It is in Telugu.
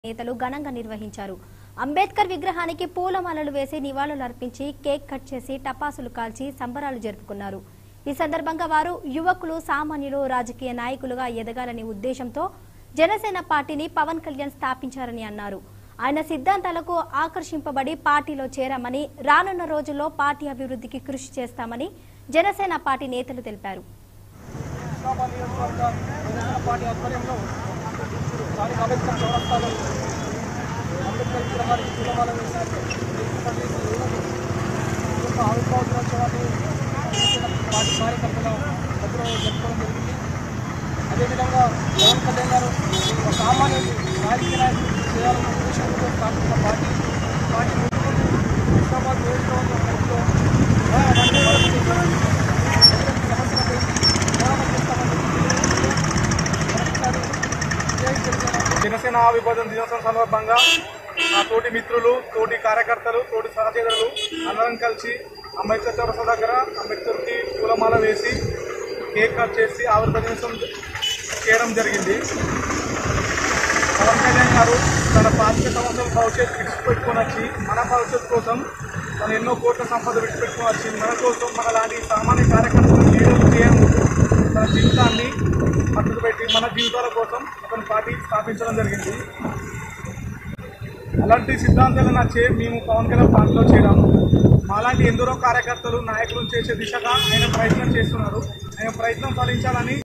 నేతలు ఘనంగా నిర్వహించారు అంబేద్కర్ విగ్రహానికి పూలమాలలు వేసి నివాళులు అర్పించి కేక్ కట్ చేసి టపాసులు కాల్చి సంబరాలు జరుపుకున్నారు ఈ సందర్భంగా వారు యువకులు సామాన్యులు రాజకీయ నాయకులుగా ఎదగాలనే ఉద్దేశంతో జనసేన పార్టీని పవన్ కళ్యాణ్ స్థాపించారని అన్నారు ఆయన సిద్ధాంతాలకు ఆకర్షింపబడి పార్టీలో చేరామని రానున్న రోజుల్లో పార్టీ అభివృద్ధికి కృషి చేస్తామని జనసేన పార్టీ నేతలు తెలిపారు హుస్నాబాద్ నియోజకవర్గ జనసేన పార్టీ ఆధ్వర్యంలో స్థానిక అంబేద్కర్ చౌరస్తాలో అంబేద్కర్ విగ్రహానికి పూలమాల వేసి ఏర్పాటు చేసి ఈ యొక్క ఆవిర్భావ దినోత్సవాన్ని జనసేన పార్టీ కార్యకర్తల మధ్యలో జరుపుకోవడం జరిగింది అదేవిధంగా పవన్ కళ్యాణ్ గారు ఒక సామాన్యుడు రాజకీయ నాయకులు చేయాలన్న ఉద్దేశంతో స్థాపించిన పార్టీ పార్టీ ముందు ముందు హుస్నాబాద్ నియోజకవర్గ పరిధిలో అన్ని వరకు సమస్యలపై పోరాటం చేస్తామని మరొకసారి జై జనసేన జనసేన విభజన దినోత్సవం సందర్భంగా నా తోటి మిత్రులు తోటి కార్యకర్తలు తోటి సహచరులు అందరం కలిసి అంబేద్కర్ చౌరస్తా దగ్గర అంబేద్కర్కి పూలమాల వేసి కేక్ కట్ చేసి ఆవిర్భావ దినోత్సవం చేయడం జరిగింది పవన్ కళ్యాణ్ గారు తన పాతిక సంవత్సరాల భవిష్యత్తు విడిచిపెట్టుకొని వచ్చి మన భవిష్యత్తు కోసం తను ఎన్నో కోట్ల సంపద విడిచిపెట్టుకొని వచ్చి మన కోసం మన లాంటి సామాన్య కార్యకర్తలు లీడర్లు చేయడం తన జీవితాన్ని పట్టుకు పెట్టి మన జీవితాల కోసం అతని పార్టీ స్థాపించడం జరిగింది అలాంటి సిద్ధాంతాలు నచ్చే మేము పవన్ కళ్యాణ్ పార్టీలో చేరాము మాలాంటి ఎందరో కార్యకర్తలు నాయకులను చేసే దిశగా ఆయన ప్రయత్నం చేస్తున్నారు ఆయన ప్రయత్నం ఫలించాలని